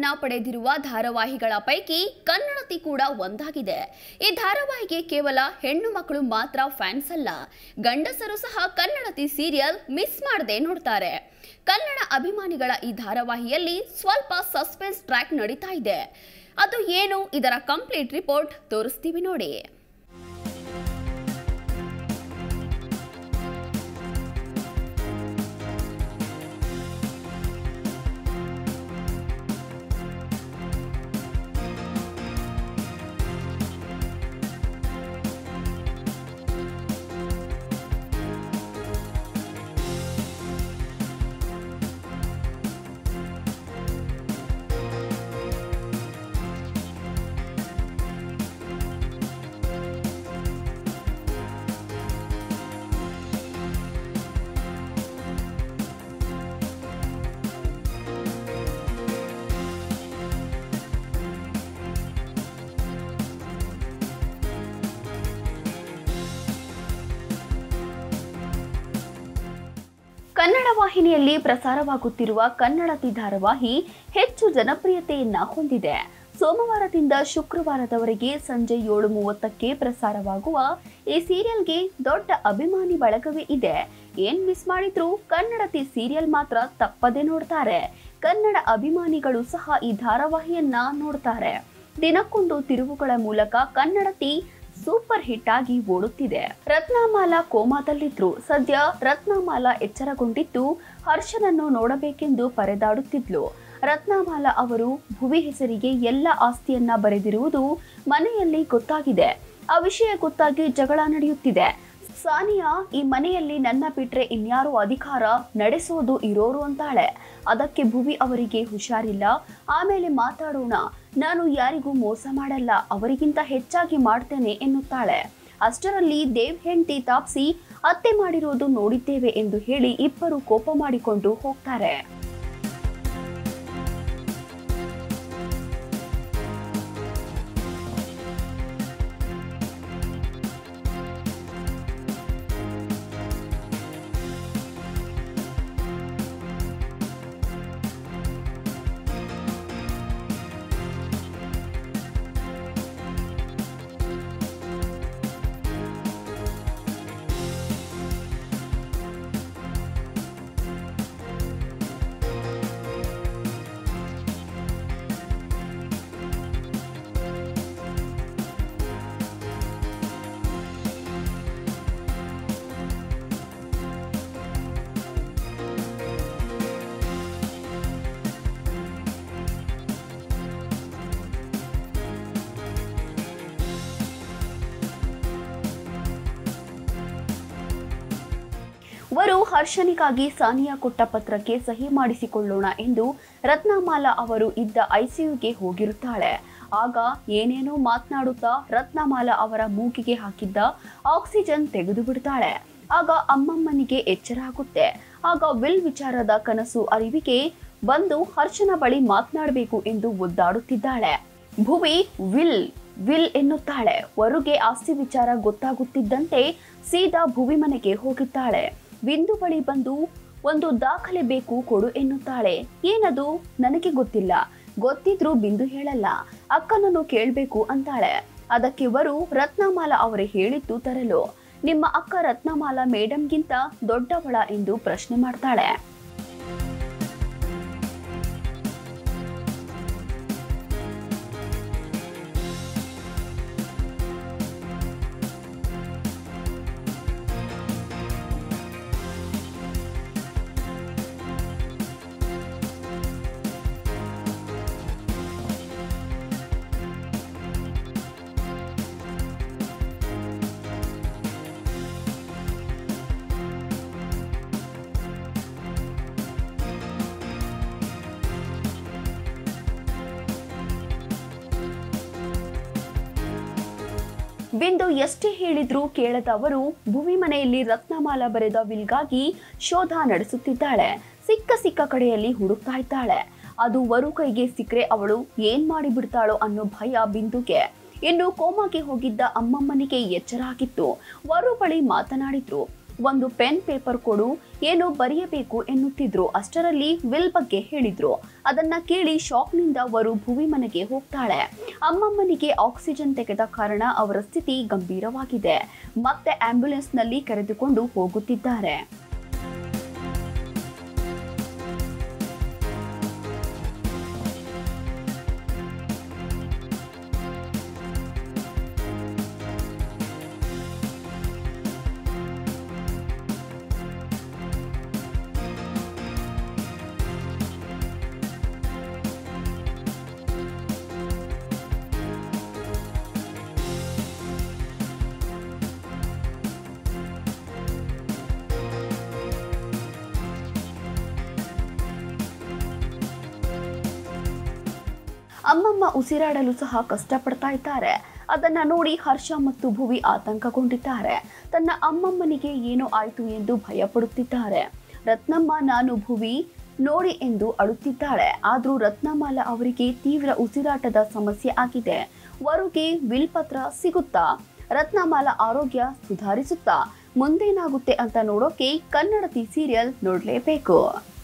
ಬಹುಮಾನವನ್ನ ಪಡೆದಿರುವ ಧಾರಾವಾಹಿಗಳ ಪೈಕಿ ಕನ್ನಡತಿ ಕೂಡ ಒಂದಾಗಿದೆ ಈ ಧಾರಾವಾಹಿಗೆ ಕೇವಲ ಹೆಣ್ಣು ಮಕ್ಕಳು ಮಾತ್ರ ಫ್ಯಾನ್ಸ್ ಅಲ್ಲ ಗಂಡಸರು ಸಹ ಕನ್ನಡತಿ ಸೀರಿಯಲ್ ಮಿಸ್ ಮಾಡದೆ ನೋಡ್ತಾರೆ ಕನ್ನಡ ಅಭಿಮಾನಿಗಳ ಈ ಧಾರಾವಾಹಿಯಲ್ಲಿ ಸ್ವಲ್ಪ ಸಸ್ಪೆನ್ಸ್ ಟ್ರ್ಯಾಕ್ ನಡೀತಾ ಇದೆ ಅದು ಏನು ಇದರ ಕಂಪ್ಲೀಟ್ ರಿಪೋರ್ಟ್ ತೋರಿಸ್ತೀವಿ ನೋಡಿ ಕನ್ನಡ ವಾಹಿನಿಯಲ್ಲಿ ಪ್ರಸಾರವಾಗುತ್ತಿರುವ ಕನ್ನಡತಿ ಧಾರಾವಾಹಿ ಹೆಚ್ಚು ಜನಪ್ರಿಯತೆಯನ್ನ ಹೊಂದಿದೆ ಸೋಮವಾರದಿಂದ ಶುಕ್ರವಾರದವರೆಗೆ ಸಂಜೆ ಏಳು ಮೂವತ್ತಕ್ಕೆ ಪ್ರಸಾರವಾಗುವ ಈ ಸೀರಿಯಲ್ಗೆ ದೊಡ್ಡ ಅಭಿಮಾನಿ ಬಳಗವೇ ಇದೆ ಏನ್ ಮಿಸ್ ಮಾಡಿದ್ರು ಕನ್ನಡತಿ ಸೀರಿಯಲ್ ಮಾತ್ರ ತಪ್ಪದೆ ನೋಡ್ತಾರೆ ಕನ್ನಡ ಅಭಿಮಾನಿಗಳು ಸಹ ಈ ಧಾರಾವಾಹಿಯನ್ನ ನೋಡ್ತಾರೆ ದಿನಕ್ಕೊಂದು ತಿರುವುಗಳ ಮೂಲಕ ಕನ್ನಡತಿ ಸೂಪರ್ ಹಿಟ್ ಆಗಿ ಓಡುತ್ತಿದೆ ರತ್ನಮಾಲಾ ಕೋಮಾದಲ್ಲಿದ್ರು ಸದ್ಯ ರತ್ನಮಾಲಾ ಎಚ್ಚರಗೊಂಡಿದ್ದು ಹರ್ಷನನ್ನು ನೋಡಬೇಕೆಂದು ಪರೆದಾಡುತ್ತಿದ್ಲು ರತ್ನಮಾಲಾ ಅವರು ಭುವಿ ಹೆಸರಿಗೆ ಎಲ್ಲ ಆಸ್ತಿಯನ್ನ ಬರೆದಿರುವುದು ಮನೆಯಲ್ಲಿ ಗೊತ್ತಾಗಿದೆ ಆ ವಿಷಯ ಗೊತ್ತಾಗಿ ಜಗಳ ನಡೆಯುತ್ತಿದೆ ಸಾನಿಯಾ ಈ ಮನೆಯಲ್ಲಿ ನನ್ನ ಬಿಟ್ರೆ ಇನ್ಯಾರು ಅಧಿಕಾರ ನಡೆಸೋದು ಇರೋರು ಅಂತಾಳೆ ಅದಕ್ಕೆ ಭುವಿ ಅವರಿಗೆ ಹುಷಾರಿಲ್ಲ ಆಮೇಲೆ ಮಾತಾಡೋಣ ನಾನು ಯಾರಿಗೂ ಮೋಸ ಮಾಡಲ್ಲ ಅವರಿಗಿಂತ ಹೆಚ್ಚಾಗಿ ಮಾಡ್ತೇನೆ ಎನ್ನುತ್ತಾಳೆ ಅಷ್ಟರಲ್ಲಿ ದೇವ್ ಹೆಂಡತಿ ತಾಪ್ಸಿ ಅತ್ತೆ ಮಾಡಿರೋದು ನೋಡಿದ್ದೇವೆ ಎಂದು ಹೇಳಿ ಇಬ್ಬರು ಕೋಪ ಮಾಡಿಕೊಂಡು ಹೋಗ್ತಾರೆ ವರು ಹರ್ಷನಿಗಾಗಿ ಸಾನಿಯಾ ಕೊಟ್ಟ ಪತ್ರಕ್ಕೆ ಸಹಿ ಮಾಡಿಸಿಕೊಳ್ಳೋಣ ಎಂದು ರತ್ನಮಾಲಾ ಅವರು ಇದ್ದ ಐಸಿಯುಗೆ ಹೋಗಿರುತ್ತಾಳೆ ಆಗ ಏನೇನೋ ಮಾತನಾಡುತ್ತಾ ರತ್ನಮಾಲಾ ಅವರ ಮೂಗಿಗೆ ಹಾಕಿದ್ದ ಆಕ್ಸಿಜನ್ ತೆಗೆದು ಬಿಡ್ತಾಳೆ ಆಗ ಅಮ್ಮಮ್ಮನಿಗೆ ಎಚ್ಚರ ಆಗುತ್ತೆ ಆಗ ವಿಲ್ ವಿಚಾರದ ಕನಸು ಅರಿವಿಗೆ ಬಂದು ಹರ್ಷನ ಬಳಿ ಮಾತನಾಡಬೇಕು ಎಂದು ಒದ್ದಾಡುತ್ತಿದ್ದಾಳೆ ಭುವಿ ವಿಲ್ ವಿಲ್ ಎನ್ನುತ್ತಾಳೆ ವರುಗೆ ಆಸ್ತಿ ವಿಚಾರ ಗೊತ್ತಾಗುತ್ತಿದ್ದಂತೆ ಸೀದಾ ಭುವಿ ಮನೆಗೆ ಹೋಗುತ್ತಾಳೆ ಬಿಂದು ಬಳಿ ಬಂದು ಒಂದು ದಾಖಲೆ ಬೇಕು ಕೊಡು ಎನ್ನುತ್ತಾಳೆ ಏನದು ನನಗೆ ಗೊತ್ತಿಲ್ಲ ಗೊತ್ತಿದ್ರೂ ಬಿಂದು ಹೇಳಲ್ಲ ಅಕ್ಕನನ್ನು ಕೇಳ್ಬೇಕು ಅಂತಾಳೆ ಅದಕ್ಕೆ ವರು ರತ್ನಮಾಲಾ ಅವರೇ ಹೇಳಿದ್ದು ತರಲು ನಿಮ್ಮ ಅಕ್ಕ ರತ್ನಮಾಲಾ ಮೇಡಮ್ಗಿಂತ ದೊಡ್ಡವಳ ಎಂದು ಪ್ರಶ್ನೆ ಮಾಡ್ತಾಳೆ ಬಿಂದು ಎಷ್ಟೇ ಹೇಳಿದ್ರೂ ಕೇಳದ ಅವರು ಭುವಿ ಮನೆಯಲ್ಲಿ ರತ್ನಮಾಲಾ ಬರೆದ ವಿಲ್ಗಾಗಿ ಶೋಧ ನಡೆಸುತ್ತಿದ್ದಾಳೆ ಸಿಕ್ಕ ಸಿಕ್ಕ ಕಡೆಯಲ್ಲಿ ಹುಡುಕ್ತಾ ಇದ್ದಾಳೆ ಅದು ವರು ಕೈಗೆ ಸಿಕ್ಕರೆ ಅವಳು ಏನ್ ಮಾಡಿ ಬಿಡ್ತಾಳೋ ಅನ್ನೋ ಭಯ ಬಿಂದುಗೆ ಇನ್ನು ಕೋಮಾಗೆ ಹೋಗಿದ್ದ ಅಮ್ಮಮ್ಮನಿಗೆ ಎಚ್ಚರ ಆಗಿತ್ತು ವರು ಬಳಿ ಮಾತನಾಡಿದ್ರು ಒಂದು ಪೆನ್ ಪೇಪರ್ ಕೊಡು ಏನೋ ಬರೆಯಬೇಕು ಎನ್ನುತ್ತಿದ್ರು ಅಷ್ಟರಲ್ಲಿ ವಿಲ್ ಬಗ್ಗೆ ಹೇಳಿದ್ರು ಅದನ್ನ ಕೇಳಿ ಶಾಕ್ನಿಂದ ವರು ಭುವಿ ಮನೆಗೆ ಹೋಗ್ತಾಳೆ ಅಮ್ಮಮ್ಮನಿಗೆ ಆಕ್ಸಿಜನ್ ತೆಗೆದ ಕಾರಣ ಅವರ ಸ್ಥಿತಿ ಗಂಭೀರವಾಗಿದೆ ಮತ್ತೆ ಆಂಬ್ಯುಲೆನ್ಸ್ನಲ್ಲಿ ಕರೆದುಕೊಂಡು ಹೋಗುತ್ತಿದ್ದಾರೆ ಅಮ್ಮಮ್ಮ ಉಸಿರಾಡಲು ಸಹ ಕಷ್ಟಪಡ್ತಾ ಇದ್ದಾರೆ ಅದನ್ನ ನೋಡಿ ಹರ್ಷ ಮತ್ತು ಭುವಿ ಆತಂಕಗೊಂಡಿದ್ದಾರೆ ತನ್ನ ಅಮ್ಮಮ್ಮನಿಗೆ ಏನೋ ಆಯ್ತು ಎಂದು ಭಯ ಪಡುತ್ತಿದ್ದಾರೆ ರತ್ನಮ್ಮ ನಾನು ಭುವಿ ನೋಡಿ ಎಂದು ಅಳುತ್ತಿದ್ದಾಳೆ ಆದ್ರೂ ರತ್ನಮಾಲ ಅವರಿಗೆ ತೀವ್ರ ಉಸಿರಾಟದ ಸಮಸ್ಯೆ ಆಗಿದೆ ವರುಗೆ ವಿಲ್ ಪತ್ರ ಸಿಗುತ್ತಾ ರತ್ನಮಾಲ ಆರೋಗ್ಯ ಸುಧಾರಿಸುತ್ತಾ ಮುಂದೇನಾಗುತ್ತೆ ಅಂತ ನೋಡೋಕೆ ಕನ್ನಡತಿ ಸೀರಿಯಲ್ ನೋಡ್ಲೇಬೇಕು